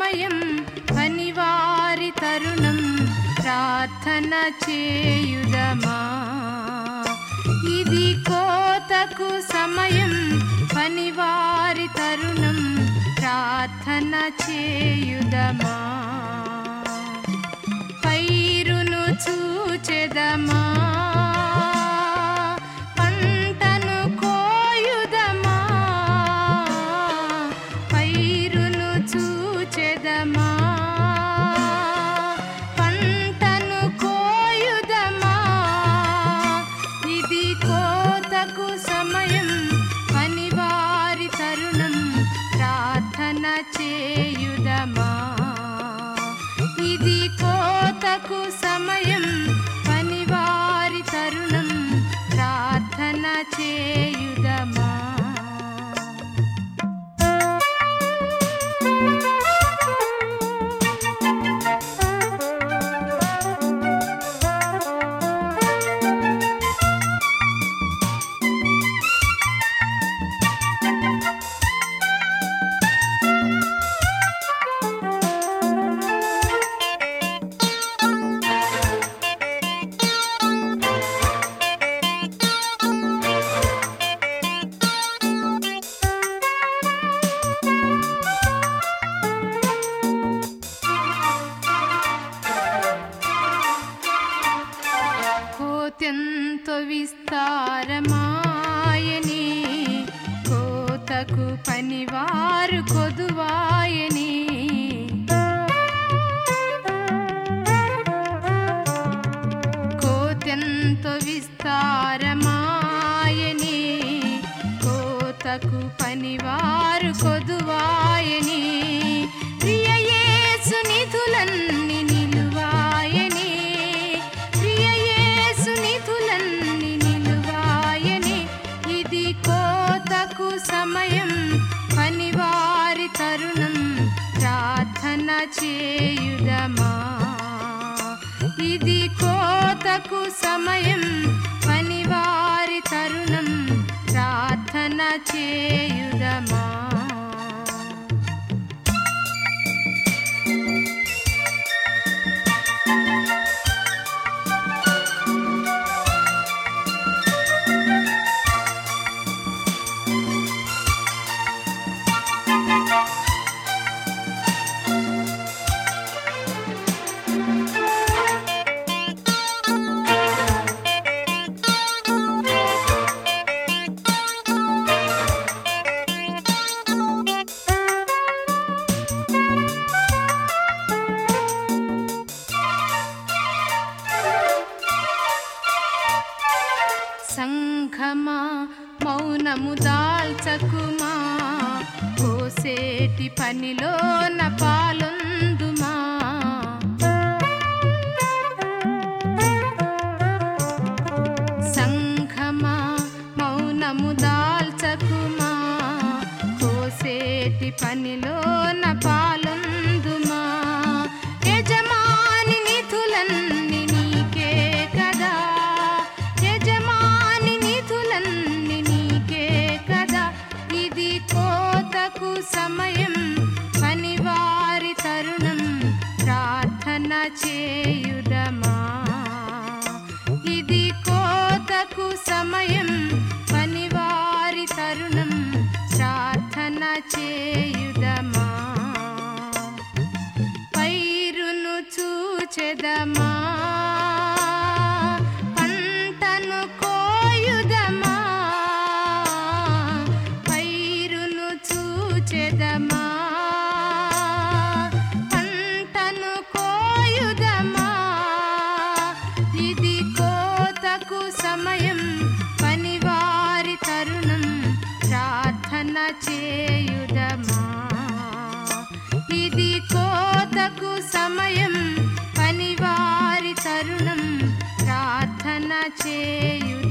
సమయం పనివారి తరుణం ప్రార్థన చేయుదమా ఇది కోతకు సమయం పనివారి తరుణం ప్రార్థన చేయుదమా పైరును చూచెదమా పంటను కోయుదమా పైరును చూచెదమా పంటను కోయుదమా ఇది కోతకు సమయం పనివారి తరుణం ప్రార్థన చేయుదమా ఇది కోతకు సమయం పనివారి తరుణం ప్రార్థన చేయుదమా కోతెంతో విస్తారమాయని కోతకు పనివారు కొదువాయని కోతెంతో విస్తారమాయని కోతకు పనివారు కొదువాయని ప్రియయేసు నిధులన్నీ నిలువాయని ప్రియయేసు నిధులన్నీ నిలువాయని ఇది కోతకు సమయం పనివారి తరుణం ప్రార్థన చేయుదమా ఇది కోతకు సమయం పనివారి తరుణం ప్రార్థన చేయుదమా సంఘమా మౌనము దాల్చకుమా కోసేటి పనిలోన పాలొందుమా సంఘమా మౌనము దాల్చకుమా కోసేటి పనిలోన పాలొందుమా యజమాని నిధులన్నీ నీకే కదా యజమాని నిధులన్నీ నీకే కదా ఇది కోతకు సమయం పనివారి తరుణం ప్రార్థన చేయుదమా ఇది కోతకు సమయం పనివారి తరుణం ప్రార్థన చేయుదమా పైరును చూచెదమా పంటను కోయుదమా పైరును చూచెదమా పంటను కోయుదమా ఇది కోతకు సమయం పనివారి తరుణం ప్రార్థన చేయుదమా ఇది కోతకు సమయం పనివారి తరుణం ప్రార్థన చేయు